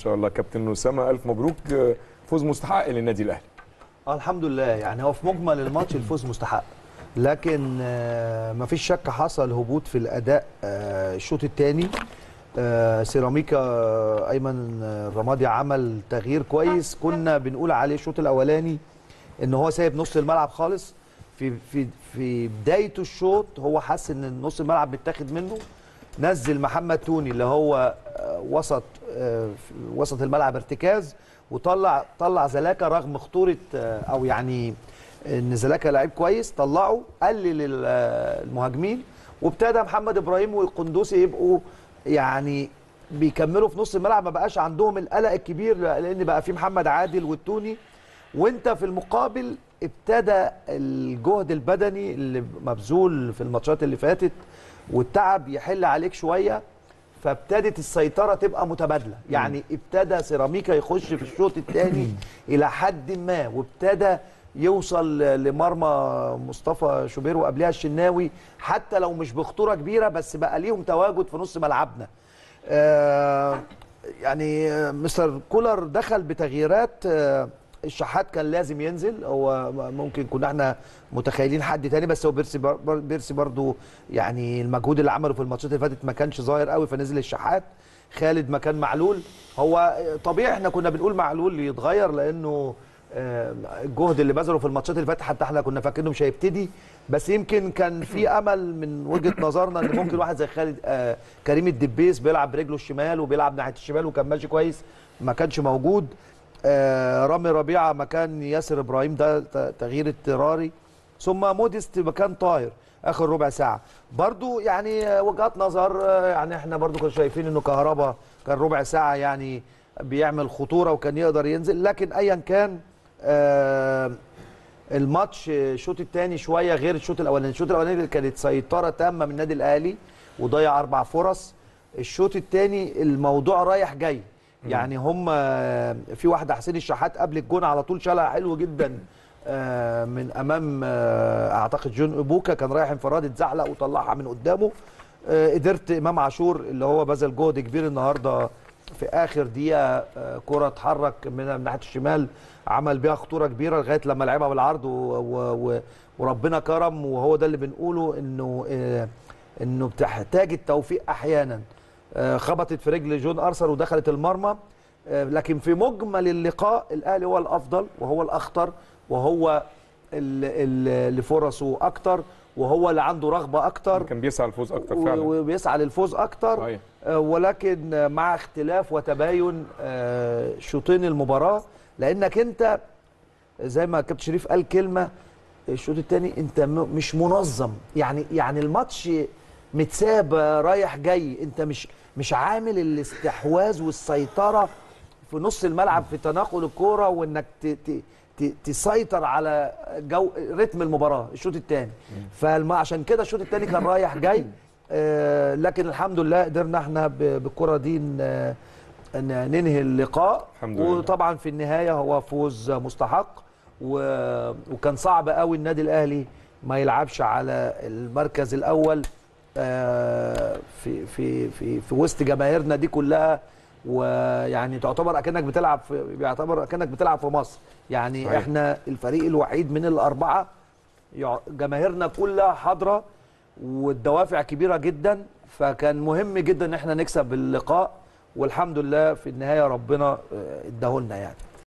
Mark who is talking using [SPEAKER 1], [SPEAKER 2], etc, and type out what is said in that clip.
[SPEAKER 1] شاء الله كابتن اسامه الف مبروك آه، فوز مستحق للنادي الاهلي
[SPEAKER 2] اه الحمد لله يعني هو في مجمل الماتش الفوز مستحق لكن آه، مفيش شك حصل هبوط في الاداء آه، الشوط الثاني سيراميكا آه، ايمن آه، الرمادي عمل تغيير كويس كنا بنقول عليه الشوط الاولاني ان هو سايب نص الملعب خالص في في في بدايه الشوط هو حس ان نص الملعب متاخد منه نزل محمد توني اللي هو آه، وسط آه، في وسط الملعب ارتكاز وطلع طلع زلاكا رغم خطوره آه، او يعني ان زلاكا لعيب كويس طلعه قلل ال- آه، المهاجمين وابتدى محمد ابراهيم والقندوسي يبقوا يعني بيكملوا في نص الملعب ما بقاش عندهم القلق الكبير لان بقى في محمد عادل والتوني وانت في المقابل ابتدى الجهد البدني اللي مبذول في الماتشات اللي فاتت والتعب يحل عليك شويه فابتدت السيطره تبقى متبادله يعني ابتدى سيراميكا يخش في الشوط الثاني الى حد ما وابتدى يوصل لمرمى مصطفى شوبير وقبلها الشناوي حتى لو مش بخطوره كبيره بس بقى ليهم تواجد في نص ملعبنا آه، يعني آه، مستر كولر دخل بتغييرات آه، الشحات كان لازم ينزل هو ممكن كنا احنا متخيلين حد تاني بس هو بيرسي بر بر- بيرسي برضو يعني المجهود اللي عمله في الماتشات اللي فاتت ما كانش ظاهر قوي فنزل الشحات خالد مكان معلول هو طبيعي احنا كنا بنقول معلول يتغير لانه آه، الجهد اللي بذله في الماتشات اللي فاتت حتى احنا كنا فاكرينه مش هيبتدي بس يمكن كان في امل من وجهه نظرنا ان ممكن واحد زي خالد آه، كريم الدبيس بيلعب برجله الشمال وبيلعب ناحيه الشمال وكان ماشي كويس ما كانش موجود آه، رامي ربيعه مكان ياسر ابراهيم ده ت- تغيير اضطراري ثم موديست مكان طاهر اخر ربع ساعه برضو يعني آه، وجهات نظر آه، يعني احنا برضو كنا شايفين انه كهربا كان ربع ساعه يعني بيعمل خطوره وكان يقدر ينزل لكن ايا كان آه، الماتش الشوط الثاني شويه غير الشوط الاولاني الشوط الاولاني كانت سيطره تامه من النادي الاهلي وضيع اربع فرص الشوط الثاني الموضوع رايح جاي يعني هم في واحده حسين الشحات قبل الجون على طول شالها حلو جدا آه، من امام آه، اعتقد جون ابوكا كان رايح انفراد اتزحلق وطلعها من قدامه آه، قدرت امام عاشور اللي هو بذل جهد كبير النهارده في اخر دقيقه آه، كره اتحرك من من ناحيه الشمال عمل بيها خطوره كبيره لغايه لما لعبها بالعرض و... و... و... وربنا كرم وهو ده اللي بنقوله انه آه، انه بتحتاج التوفيق احيانا آه، خبطت في رجل جون ارسل ودخلت المرمى آه، لكن في مجمل اللقاء الاهلي هو الافضل وهو الاخطر وهو ال- ال- اللي فرصه اكتر وهو اللي عنده رغبه اكتر
[SPEAKER 1] كان بيسعى الفوز اكتر
[SPEAKER 2] و-
[SPEAKER 1] فعلا
[SPEAKER 2] وبيسعى للفوز اكتر
[SPEAKER 1] صحيح.
[SPEAKER 2] آه، ولكن آه، مع اختلاف وتباين آه، شوطين المباراه لانك انت زي ما كابتن شريف قال كلمه الشوط الثاني انت م- مش منظم يعني يعني الماتش متساب آه، رايح جاي انت مش مش عامل الاستحواذ والسيطره في نص الملعب في تناقل الكوره وانك ت ت ت تسيطر على جو رتم المباراه الشوط الثاني فعشان كده الشوط الثاني كان رايح جاي آه، لكن الحمد لله قدرنا احنا ب- بالكره دي ن- ن- ننهي اللقاء
[SPEAKER 1] الحمد لله.
[SPEAKER 2] وطبعا في النهايه هو فوز مستحق و- وكان صعب قوي النادي الاهلي ما يلعبش على المركز الاول آه، في في في في وسط جماهيرنا دي كلها ويعني تعتبر اكنك بتلعب في بيعتبر اكنك بتلعب في مصر يعني
[SPEAKER 1] صحيح.
[SPEAKER 2] احنا الفريق الوحيد من الاربعه يع- جماهيرنا كلها حاضره والدوافع كبيره جدا فكان مهم جدا ان احنا نكسب اللقاء والحمد لله في النهايه ربنا آه، اداهولنا يعني